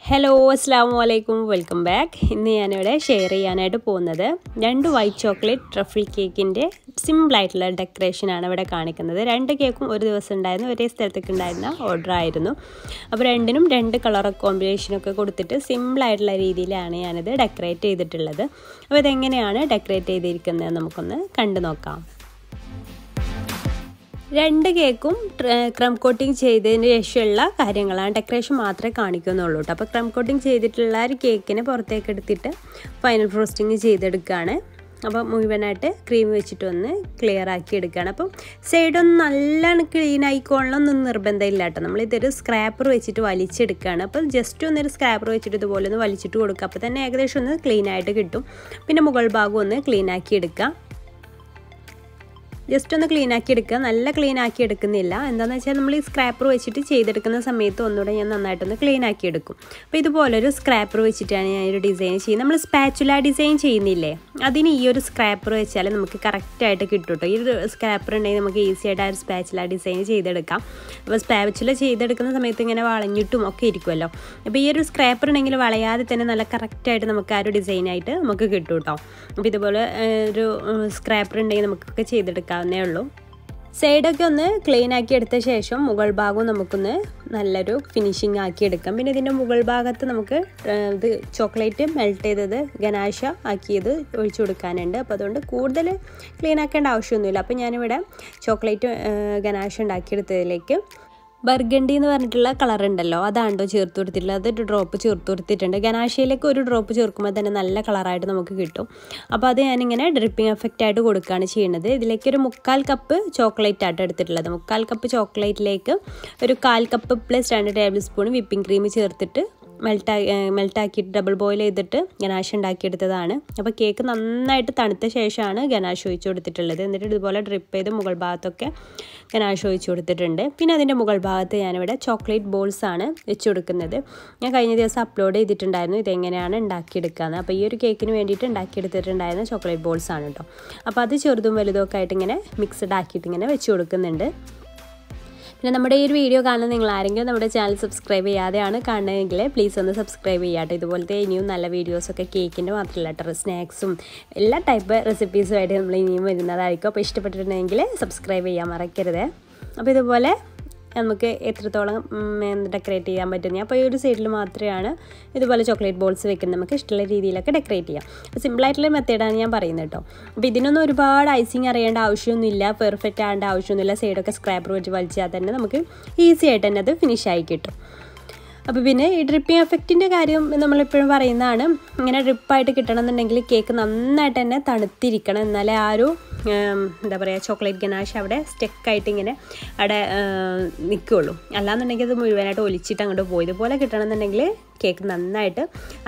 hello അസ്സാം വലൈക്കും welcome back ഇന്ന് ഞാനിവിടെ ഷെയർ ചെയ്യാനായിട്ട് പോകുന്നത് രണ്ട് വൈറ്റ് ചോക്ലേറ്റ് ട്രഫിൾ കേക്കിൻ്റെ സിമ്പിളായിട്ടുള്ള ഡെക്കറേഷനാണ് ഇവിടെ കാണിക്കുന്നത് രണ്ട് കേക്കും ഒരു ദിവസം ഉണ്ടായിരുന്നു ഒരേ സ്ഥലത്തേക്ക് ഉണ്ടായിരുന്ന ഓർഡർ ആയിരുന്നു അപ്പോൾ രണ്ടിനും രണ്ട് കളർ കോമ്പിനേഷനൊക്കെ കൊടുത്തിട്ട് സിമ്പിളായിട്ടുള്ള രീതിയിലാണ് ഞാനിത് ഡെക്കറേറ്റ് ചെയ്തിട്ടുള്ളത് അപ്പോൾ ഇതെങ്ങനെയാണ് ഡെക്കറേറ്റ് ചെയ്തിരിക്കുന്നത് നമുക്കൊന്ന് കണ്ടു നോക്കാം രണ്ട് കേക്കും ക്രം കോട്ടിങ് ചെയ്തതിന് ശേഷമുള്ള കാര്യങ്ങളാണ് ഡെക്കറേഷൻ മാത്രമേ കാണിക്കുന്നുള്ളൂ കേട്ടോ അപ്പോൾ ക്രം കോട്ടിങ് ചെയ്തിട്ടുള്ള ഒരു കേക്കിനെ പുറത്തേക്ക് എടുത്തിട്ട് ഫൈനൽ ഫ്രോസ്റ്റിങ് ചെയ്തെടുക്കുകയാണ് അപ്പോൾ മുഴുവനായിട്ട് ക്രീം വെച്ചിട്ട് ഒന്ന് ക്ലിയർ ആക്കി എടുക്കുകയാണ് അപ്പം സൈഡൊന്നും നല്ലോണം ക്ലീൻ ആയിക്കോളണമെന്നൊന്നും നിർബന്ധമില്ല കേട്ടോ നമ്മൾ ഇതൊരു സ്ക്രാപ്പർ വെച്ചിട്ട് വലിച്ചെടുക്കുകയാണ് അപ്പം ജസ്റ്റ് ഒന്നൊരു സ്ക്രാപ്പർ വെച്ചിട്ട് ഇതുപോലെ ഒന്ന് വലിച്ചിട്ട് കൊടുക്കുക അപ്പോൾ തന്നെ ഏകദേശം ഒന്ന് ക്ലീൻ ആയിട്ട് കിട്ടും പിന്നെ മുകൾ ഭാഗം ഒന്ന് ക്ലീൻ ആക്കി എടുക്കുക ജസ്റ്റ് ഒന്ന് ക്ലീൻ ആക്കി എടുക്കുക നല്ല ക്ലീൻ ആക്കി എടുക്കുന്നില്ല എന്താണെന്ന് വെച്ചാൽ നമ്മൾ ഈ സ്ക്രാപ്പർ വെച്ചിട്ട് ചെയ്തെടുക്കുന്ന സമയത്ത് ഒന്നുകൂടെ ഞാൻ നന്നായിട്ടൊന്ന് ക്ലീൻ ആക്കി എടുക്കും അപ്പോൾ ഇതുപോലൊരു സ്ക്രാപ്പർ വെച്ചിട്ടാണ് ഞാൻ ഒരു ഡിസൈൻ ചെയ്യുന്നത് നമ്മൾ സ്പാച്ചുല ഡിസൈൻ ചെയ്യുന്നില്ലേ അതിന് ഈ ഒരു സ്ക്രാപ്പർ വെച്ചാൽ നമുക്ക് കറക്റ്റായിട്ട് കിട്ടും കേട്ടോ ഈ ഒരു സ്ക്രാപ്പർ ഉണ്ടെങ്കിൽ നമുക്ക് ഈസി ആയിട്ട് ആ ഒരു സ്പാച്ചുല ഡിസൈൻ ചെയ്തെടുക്കാം അപ്പോൾ സ്പാച്ചുല ചെയ്തെടുക്കുന്ന സമയത്ത് ഇങ്ങനെ വളഞ്ഞിട്ടും ഒക്കെ ഇരിക്കുമല്ലോ അപ്പോൾ ഈ ഒരു സ്ക്രാപ്പർ ഉണ്ടെങ്കിൽ വളയാതെ തന്നെ നല്ല കറക്റ്റായിട്ട് നമുക്ക് ആ ഒരു ഡിസൈനായിട്ട് നമുക്ക് കിട്ടും കേട്ടോ അപ്പോൾ ഇതുപോലെ ഒരു സ്ക്രാപ്പർ ഉണ്ടെങ്കിൽ നമുക്കൊക്കെ ചെയ്തെടുക്കാം എടുക്കാവുന്നേ ഉള്ളൂ സൈഡൊക്കെ ഒന്ന് ക്ലീൻ ആക്കി എടുത്ത ശേഷം മുകൾ ഭാഗവും നമുക്കൊന്ന് നല്ലൊരു ഫിനിഷിങ് ആക്കി എടുക്കാം പിന്നെ ഇതിൻ്റെ മുകൾ ഭാഗത്ത് നമുക്ക് ഇത് ചോക്ലേറ്റ് മെൽറ്റ് ചെയ്തത് ഗനാശ ആക്കിയത് ഒഴിച്ചു കൊടുക്കാനുണ്ട് അപ്പോൾ അതുകൊണ്ട് കൂടുതൽ ക്ലീൻ ആക്കേണ്ട ആവശ്യമൊന്നുമില്ല അപ്പോൾ ഞാനിവിടെ ചോക്ലേറ്റ് ഗനാശ ഉണ്ടാക്കിയെടുത്തതിലേക്ക് ബർഗണ്ടി എന്ന് പറഞ്ഞിട്ടുള്ള കളർ ഉണ്ടല്ലോ അതാണ്ടോ ചേർത്ത് കൊടുത്തിട്ടുള്ളത് അതൊരു ഡ്രോപ്പ് ചേർത്ത് കൊടുത്തിട്ടുണ്ട് ഗനാശയിലേക്ക് ഒരു ഡ്രോപ്പ് ചേർക്കുമ്പോൾ തന്നെ നല്ല കളറായിട്ട് നമുക്ക് കിട്ടും അപ്പോൾ അത് ഞാനിങ്ങനെ ഡ്രിപ്പിംഗ് എഫക്റ്റ് ആയിട്ട് കൊടുക്കുകയാണ് ചെയ്യുന്നത് ഇതിലേക്ക് ഒരു മുക്കാൽ കപ്പ് ചോക്ലേറ്റ് ആയിട്ട് എടുത്തിട്ടുള്ളത് മുക്കാൽ കപ്പ് ചോക്ലേറ്റിലേക്ക് ഒരു കാൽ കപ്പ് പ്ലസ് രണ്ട് ടേബിൾ സ്പൂൺ വിപ്പിംഗ് ക്രീം ചേർത്തിട്ട് മെൽട്ടാക്കി മെൽട്ടാക്കിയിട്ട് ഡബിൾ ബോയിൽ ചെയ്തിട്ട് ഗനാഷ് ഉണ്ടാക്കിയെടുത്തതാണ് അപ്പോൾ കേക്ക് നന്നായിട്ട് തണുത്ത ശേഷമാണ് ഗനാഷ് ഒഴിച്ച് കൊടുത്തിട്ടുള്ളത് എന്നിട്ട് ഇതുപോലെ ഡ്രിപ്പ് ചെയ്ത് മുകൾ ഭാഗത്തൊക്കെ ഗനാഷ് ഒഴിച്ച് കൊടുത്തിട്ടുണ്ട് പിന്നെ അതിൻ്റെ മുകൾ ഭാഗത്ത് ഞാനിവിടെ ചോക്ലേറ്റ് ബോൾസ് ആണ് വെച്ച് കൊടുക്കുന്നത് ഞാൻ കഴിഞ്ഞ ദിവസം അപ്ലോഡ് ചെയ്തിട്ടുണ്ടായിരുന്നു ഇതെങ്ങനെയാണ് ഉണ്ടാക്കിയെടുക്കുകയെന്ന് അപ്പോൾ ഈ ഒരു കേക്കിന് വേണ്ടിയിട്ട് ഉണ്ടാക്കിയെടുത്തിട്ടുണ്ടായിരുന്ന ചോക്ലേറ്റ് ബോൾസ് ആണ് കേട്ടോ അപ്പോൾ അത് ചെറുതും വലുതും ഒക്കെ ആയിട്ട് ഇങ്ങനെ മിക്സഡ് ആക്കിയിട്ട് ഇങ്ങനെ വെച്ച് കൊടുക്കുന്നുണ്ട് പിന്നെ നമ്മുടെ ഈ ഒരു വീഡിയോ കാണുന്ന നിങ്ങൾ ആരെങ്കിലും നമ്മുടെ ചാനൽ സബ്സ്ക്രൈബ് ചെയ്യാതെയാണ് കാണുന്നതെങ്കിൽ പ്ലീസ് ഒന്ന് സബ്സ്ക്രൈബ് ചെയ്യാട്ടോ ഇതുപോലത്തെ ഇനിയും നല്ല വീഡിയോസൊക്കെ കേക്കിൻ്റെ മാത്രമല്ല കേട്ടോ സ്നാക്സും എല്ലാ ടൈപ്പ് റെസിപ്പീസുമായിട്ട് നമ്മൾ ഇനിയും വരുന്നതായിരിക്കും അപ്പോൾ ഇഷ്ടപ്പെട്ടിട്ടുണ്ടെങ്കിൽ സബ്സ്ക്രൈബ് ചെയ്യാൻ മറക്കരുത് അപ്പോൾ ഇതുപോലെ നമുക്ക് എത്രത്തോളം ഡെക്കറേറ്റ് ചെയ്യാൻ പറ്റുന്നത് അപ്പോൾ ഈ ഒരു സൈഡിൽ മാത്രമാണ് ഇതുപോലെ ചോക്ലേറ്റ് ബോൾസ് വെക്കുന്നത് നമുക്ക് ഇഷ്ടമുള്ള രീതിയിലൊക്കെ ഡെക്കറേറ്റ് ചെയ്യാം അപ്പോൾ സിമ്പിളായിട്ടുള്ള മെത്തേഡാണ് ഞാൻ പറയുന്നത് കേട്ടോ അപ്പോൾ ഇതിനൊന്നും ഒരുപാട് ഐസിങ് അറിയേണ്ട ആവശ്യമൊന്നുമില്ല പെർഫെക്റ്റ് ആവേണ്ട ആവശ്യമൊന്നുമില്ല സൈഡൊക്കെ സ്ക്രാപ്പർ വെച്ച് വലിച്ചാൽ തന്നെ നമുക്ക് ഈസി ആയിട്ട് തന്നെ അത് ഫിനിഷ് ആയി കിട്ടും അപ്പോൾ പിന്നെ ഈ ഡ്രിപ്പിംഗ് എഫക്റ്റിൻ്റെ കാര്യം നമ്മളെപ്പോഴും പറയുന്നതാണ് ഇങ്ങനെ ഡ്രിപ്പായിട്ട് കിട്ടണമെന്നുണ്ടെങ്കിൽ കേക്ക് നന്നായിട്ട് തന്നെ തണുത്തിരിക്കണം എന്നാലേ ആ ഒരു എന്താ പറയുക ചോക്ലേറ്റ് ഗനാഷ് അവിടെ സ്റ്റെക്കായിട്ട് ഇങ്ങനെ അവിടെ നിൽക്കുകയുള്ളൂ അല്ലാന്നുണ്ടെങ്കിൽ അത് മുഴുവനായിട്ട് ഒലിച്ചിട്ട് അങ്ങോട്ട് പോയി ഇതുപോലെ കിട്ടണമെന്നുണ്ടെങ്കിൽ കേക്ക് നന്നായിട്ട്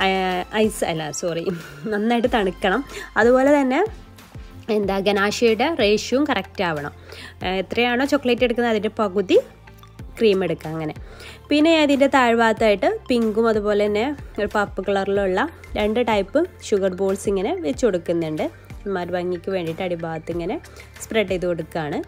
ഐസ് അല്ല സോറി നന്നായിട്ട് തണുക്കണം അതുപോലെ തന്നെ എന്താ ഗനാഷയുടെ റേഷ്യോയും കറക്റ്റ് ആവണം എത്രയാണോ ചോക്ലേറ്റ് എടുക്കുന്നത് അതിൻ്റെ പകുതി ക്രീം എടുക്കുക അങ്ങനെ പിന്നെ അതിൻ്റെ താഴ്ഭാഗത്തായിട്ട് പിങ്കും അതുപോലെ തന്നെ ഒരു പപ്പ് കളറിലുള്ള രണ്ട് ടൈപ്പ് ഷുഗർ ബോൾസ് ഇങ്ങനെ വെച്ച് കൊടുക്കുന്നുണ്ട് ചുമ്മാർ ഭംഗിക്ക് വേണ്ടിയിട്ട് അടിഭാഗത്ത് ഇങ്ങനെ സ്പ്രെഡ് ചെയ്ത് കൊടുക്കുകയാണ്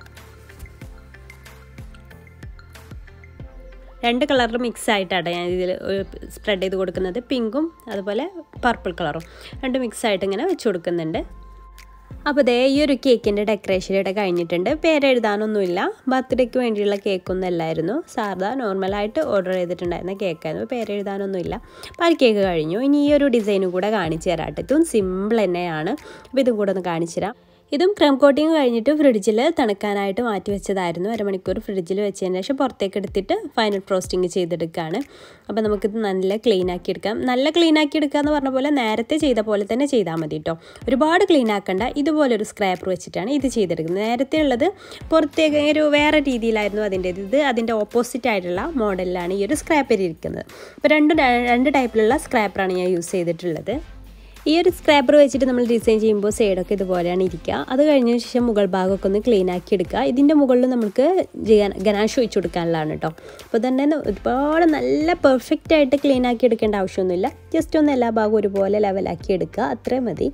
രണ്ട് കളറിൽ മിക്സ് ആയിട്ടാണ് ഞാൻ ഇതിൽ സ്പ്രെഡ് ചെയ്ത് കൊടുക്കുന്നത് പിങ്കും അതുപോലെ പർപ്പിൾ കളറും രണ്ട് മിക്സ് ആയിട്ട് ഇങ്ങനെ വെച്ച് കൊടുക്കുന്നുണ്ട് അപ്പോൾ ദേ ഈ ഒരു കേക്കിൻ്റെ ഡെക്കറേഷൻ ഇവിടെ കഴിഞ്ഞിട്ടുണ്ട് പേരെഴുതാനൊന്നുമില്ല ബർത്ത്ഡേക്ക് വേണ്ടിയുള്ള കേക്കൊന്നും അല്ലായിരുന്നു സാധാ നോർമലായിട്ട് ഓർഡർ ചെയ്തിട്ടുണ്ടായിരുന്ന കേക്കായിരുന്നു പേരെഴുതാനൊന്നുമില്ല അപ്പോൾ ആ കേക്ക് കഴിഞ്ഞു ഇനി ഈ ഒരു ഡിസൈനും കൂടെ കാണിച്ചു തരാട്ടെ ഇതും സിമ്പിൾ തന്നെയാണ് അപ്പോൾ ഇതും കൂടെ ഒന്ന് കാണിച്ചു തരാം ഇതും ക്രം കോട്ടിങ് കഴിഞ്ഞിട്ട് ഫ്രിഡ്ജിൽ തണുക്കാനായിട്ട് മാറ്റി വെച്ചതായിരുന്നു അരമണിക്കൂർ ഫ്രിഡ്ജിൽ വെച്ചതിന് ശേഷം പുറത്തേക്ക് എടുത്തിട്ട് ഫൈനൽ ഫ്രോസ്റ്റിംഗ് ചെയ്തെടുക്കുകയാണ് അപ്പോൾ നമുക്കിത് നല്ല ക്ലീൻ ആക്കി എടുക്കാം നല്ല ക്ലീൻ ആക്കി എടുക്കുക എന്ന് പറഞ്ഞ പോലെ നേരത്തെ ചെയ്ത പോലെ തന്നെ ചെയ്താൽ മതി കേട്ടോ ഒരുപാട് ക്ലീൻ ആക്കണ്ട ഇതുപോലൊരു സ്ക്രാപ്പർ വെച്ചിട്ടാണ് ഇത് ചെയ്തെടുക്കുന്നത് നേരത്തെ ഉള്ളത് പുറത്തേക്ക് ഒരു വേറെ രീതിയിലായിരുന്നു അതിൻ്റെ ഇത് അതിൻ്റെ ഓപ്പോസിറ്റ് ആയിട്ടുള്ള മോഡലിലാണ് ഈ ഒരു സ്ക്രാപ്പർ ഇരിക്കുന്നത് അപ്പോൾ രണ്ട് രണ്ട് ടൈപ്പിലുള്ള സ്ക്രാപ്പറാണ് ഞാൻ യൂസ് ചെയ്തിട്ടുള്ളത് ഈ ഒരു സ്ക്രാപ്പർ വെച്ചിട്ട് നമ്മൾ ഡിസൈൻ ചെയ്യുമ്പോൾ സൈഡൊക്കെ ഇതുപോലെയാണ് ഇരിക്കുക അത് കഴിഞ്ഞ ശേഷം മുകൾ ഭാഗമൊക്കെ ഒന്ന് ക്ലീൻ ആക്കി എടുക്കുക ഇതിൻ്റെ മുകളിൽ നമുക്ക് ഗനാഷ് ഒഴിച്ചു കൊടുക്കാനുള്ളതാണ് കേട്ടോ അപ്പോൾ തന്നെ ഒരുപാട് നല്ല പെർഫെക്റ്റ് ആയിട്ട് ക്ലീൻ ആക്കി എടുക്കേണ്ട ആവശ്യമൊന്നുമില്ല ജസ്റ്റ് ഒന്ന് എല്ലാ ഭാഗവും ഒരുപോലെ ലെവലാക്കി എടുക്കുക അത്രയും മതി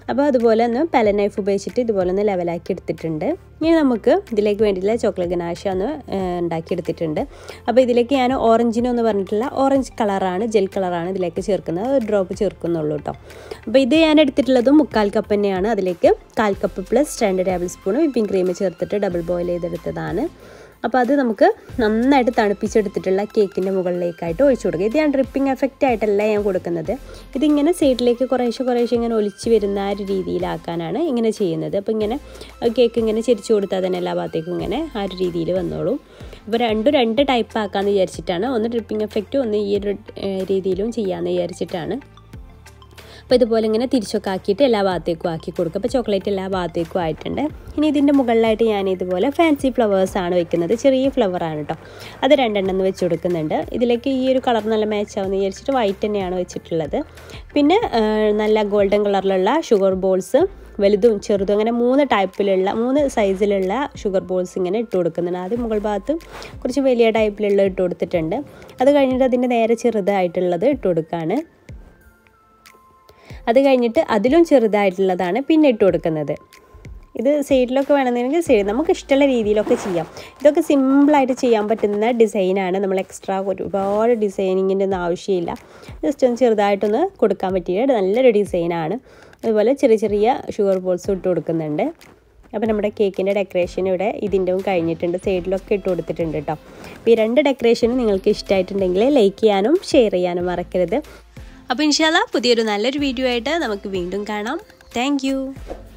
അപ്പോൾ അതുപോലെ ഒന്ന് പല നൈഫ് ഉപയോഗിച്ചിട്ട് ഇതുപോലെ ഒന്ന് ലെവലാക്കി എടുത്തിട്ടുണ്ട് ഇനി നമുക്ക് ഇതിലേക്ക് വേണ്ടിയിട്ടുള്ള ചോക്ലേറ്റ് ഗനാഷ ഒന്ന് ഉണ്ടാക്കിയെടുത്തിട്ടുണ്ട് അപ്പോൾ ഇതിലേക്ക് ഞാൻ ഓറഞ്ചിനോ എന്ന് പറഞ്ഞിട്ടുള്ള ഓറഞ്ച് കളറാണ് ജെൽ കളറാണ് ഇതിലേക്ക് ചേർക്കുന്നത് ഒരു ഡ്രോപ്പ് ചേർക്കുന്നുള്ളൂ കേട്ടോ അപ്പോൾ ഇത് ഞാൻ എടുത്തിട്ടുള്ളത് മുക്കാൽ കപ്പ് തന്നെയാണ് അതിലേക്ക് കാൽ കപ്പ് പ്ലസ് രണ്ട് ടേബിൾ സ്പൂൺ വിപ്പിംഗ് ക്രീം ചേർത്തിട്ട് ഡബിൾ ബോയിൽ ചെയ്തെടുത്തതാണ് അപ്പോൾ അത് നമുക്ക് നന്നായിട്ട് തണുപ്പിച്ചെടുത്തിട്ടുള്ള കേക്കിൻ്റെ മുകളിലേക്കായിട്ട് ഒഴിച്ചു കൊടുക്കുക ഇത് ഞാൻ ഡ്രിപ്പിംഗ് എഫക്റ്റ് ആയിട്ടല്ല ഞാൻ കൊടുക്കുന്നത് ഇതിങ്ങനെ സൈഡിലേക്ക് കുറേശ്ശെ കുറേശ്ശെ ഇങ്ങനെ ഒലിച്ച് വരുന്ന ആ ഒരു രീതിയിലാക്കാനാണ് ഇങ്ങനെ ചെയ്യുന്നത് അപ്പോൾ ഇങ്ങനെ കേക്ക് ഇങ്ങനെ ചെരിച്ചു കൊടുത്താൽ തന്നെ എല്ലാ ഭാഗത്തേക്കും ഇങ്ങനെ ആ ഒരു രീതിയിൽ വന്നോളും അപ്പോൾ രണ്ടും രണ്ട് ടൈപ്പ് ആക്കാമെന്ന് വിചാരിച്ചിട്ടാണ് ഒന്ന് ഡ്രിപ്പിംഗ് എഫക്റ്റും ഒന്ന് ഈ ഒരു രീതിയിലും ചെയ്യാമെന്ന് വിചാരിച്ചിട്ടാണ് അപ്പോൾ ഇതുപോലെ ഇങ്ങനെ തിരിച്ചൊക്കെ ആക്കിയിട്ട് എല്ലാ ഭാഗത്തേക്കും ആക്കി കൊടുക്കുക അപ്പോൾ ചോക്ലേറ്റ് എല്ലാ ഭാഗത്തേക്കും ആയിട്ടുണ്ട് ഇനി ഇതിൻ്റെ മുകളിലായിട്ട് ഞാൻ ഇതുപോലെ ഫാൻസി ഫ്ലവേഴ്സാണ് വെക്കുന്നത് ചെറിയ ഫ്ലവറാണ് കേട്ടോ അത് രണ്ടെണ്ണം വെച്ച് കൊടുക്കുന്നുണ്ട് ഇതിലേക്ക് ഈ ഒരു കളർ നല്ല മാച്ച് ആവുമെന്ന് വിചാരിച്ചിട്ട് വൈറ്റ് തന്നെയാണ് വെച്ചിട്ടുള്ളത് പിന്നെ നല്ല ഗോൾഡൻ കളറിലുള്ള ഷുഗർ ബോൾസ് വലുതും ചെറുതും അങ്ങനെ മൂന്ന് ടൈപ്പിലുള്ള മൂന്ന് സൈസിലുള്ള ഷുഗർ ബോൾസ് ഇങ്ങനെ ഇട്ട് കൊടുക്കുന്നുണ്ട് ആദ്യം മുകൾ ഭാഗത്ത് കുറച്ച് വലിയ ടൈപ്പിലുള്ള ഇട്ട് കൊടുത്തിട്ടുണ്ട് അത് കഴിഞ്ഞിട്ട് അതിൻ്റെ നേരെ ചെറുതായിട്ടുള്ളത് ഇട്ട് കൊടുക്കുകയാണ് അത് കഴിഞ്ഞിട്ട് അതിലും ചെറുതായിട്ടുള്ളതാണ് പിന്നെ ഇട്ട് കൊടുക്കുന്നത് ഇത് സൈഡിലൊക്കെ വേണമെന്നുണ്ടെങ്കിൽ സൈഡ് നമുക്ക് ഇഷ്ടമുള്ള രീതിയിലൊക്കെ ചെയ്യാം ഇതൊക്കെ സിമ്പിളായിട്ട് ചെയ്യാൻ പറ്റുന്ന ഡിസൈനാണ് നമ്മൾ എക്സ്ട്രാ ഒരുപാട് ഡിസൈനിങ്ങിൻ്റെ ഒന്നും ആവശ്യമില്ല ജസ്റ്റ് ഒന്ന് ചെറുതായിട്ടൊന്ന് കൊടുക്കാൻ പറ്റിയ നല്ലൊരു ഡിസൈനാണ് അതുപോലെ ചെറിയ ചെറിയ ഷുഗർ ബോൾസ് ഇട്ട് കൊടുക്കുന്നുണ്ട് അപ്പോൾ നമ്മുടെ കേക്കിൻ്റെ ഡെക്കറേഷൻ ഇവിടെ ഇതിൻ്റെയും കഴിഞ്ഞിട്ടുണ്ട് സൈഡിലൊക്കെ ഇട്ട് കൊടുത്തിട്ടുണ്ട് കേട്ടോ അപ്പോൾ ഈ രണ്ട് ഡെക്കറേഷനും നിങ്ങൾക്ക് ഇഷ്ടമായിട്ടുണ്ടെങ്കിൽ ലൈക്ക് ചെയ്യാനും ഷെയർ ചെയ്യാനും മറക്കരുത് അപ്പോൾ ഇൻഷാല്ല പുതിയൊരു നല്ലൊരു വീഡിയോ ആയിട്ട് നമുക്ക് വീണ്ടും കാണാം താങ്ക്